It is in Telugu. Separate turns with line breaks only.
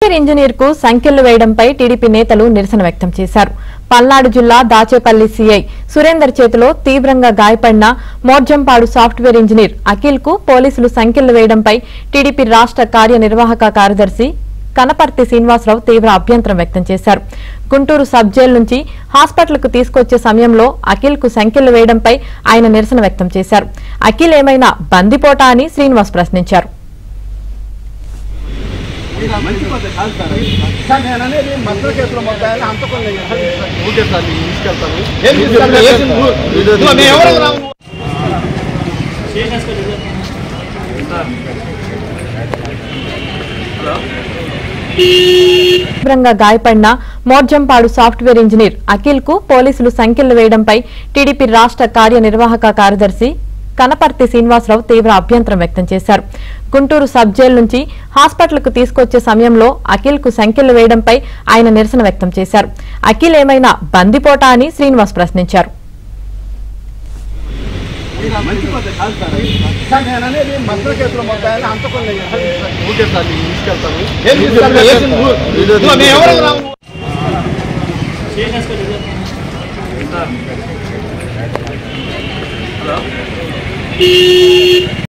సాఫ్ట్వేర్ ఇంజనీర్ కు సంఖ్యలు వేయడంపై టీడీపీ నేతలు నిరసన వ్యక్తం చేశారు పల్నాడు జిల్లా దాచేపల్లి సీఐ సురేందర్ చేతిలో తీవ్రంగా గాయపడిన మోర్జంపాడు సాఫ్ట్వేర్ ఇంజనీర్ అఖిల్ కు పోలీసులు సంఖ్యలు వేయడంపై టీడీపీ రాష్ట్ర కార్యనిర్వాహక కార్యదర్శి కనపర్తి శ్రీనివాసరావు తీవ్ర అభ్యంతరం వ్యక్తం చేశారు గుంటూరు సబ్ జైలు నుంచి హాస్పిటల్కు తీసుకొచ్చే సమయంలో అఖిల్ కు సంఖ్యలు వేయడంపై ఆయన నిరసన వ్యక్తం చేశారు అఖిల్ ఏమైనా బందిపోటా అని శ్రీనివాస్ ప్రశ్నించారు
సార్ నేను అనేది మద్దతు కేసులో మొత్తాన్ని హంతకుండా
ఓకే సార్ నేను తీసుకెళ్తాను
ఏం తీసుకెళ్తావు? ఏం నువ్వు- నువ్వు మేము ఎవరు రావు నువ్వు?
తీవ్రంగా గాయపడిన మోర్జంపాడు సాఫ్ట్వేర్ ఇంజనీర్ అఖిల్ కు పోలీసులు సంఖ్యలు వేయడంపై టీడీపీ రాష్ట్ర కార్యనిర్వాహక కార్యదర్శి కనపర్తి శ్రీనివాసరావు తీవ్ర అభ్యంతరం వ్యక్తం చేశారు గుంటూరు సబ్ జైలు నుంచి హాస్పిటల్కు తీసుకొచ్చే సమయంలో అఖిల్ కు సంఖ్యలు వేయడంపై ఆయన నిరసన వ్యక్తం చేశారు అఖిల్ ఏమైనా బందిపోటా అని శ్రీనివాస్ ప్రశ్నించారు
సార్ నేను అనేది మద్దతు కేసులో మొత్తాన్ని హంతకుండా
ఓకే సార్ నేను తీసుకెళ్తాను
ఏం తీసుకెళ్తావు? ఏం నువ్వు- నువ్వు మేము ఎవరు రావు నువ్వు?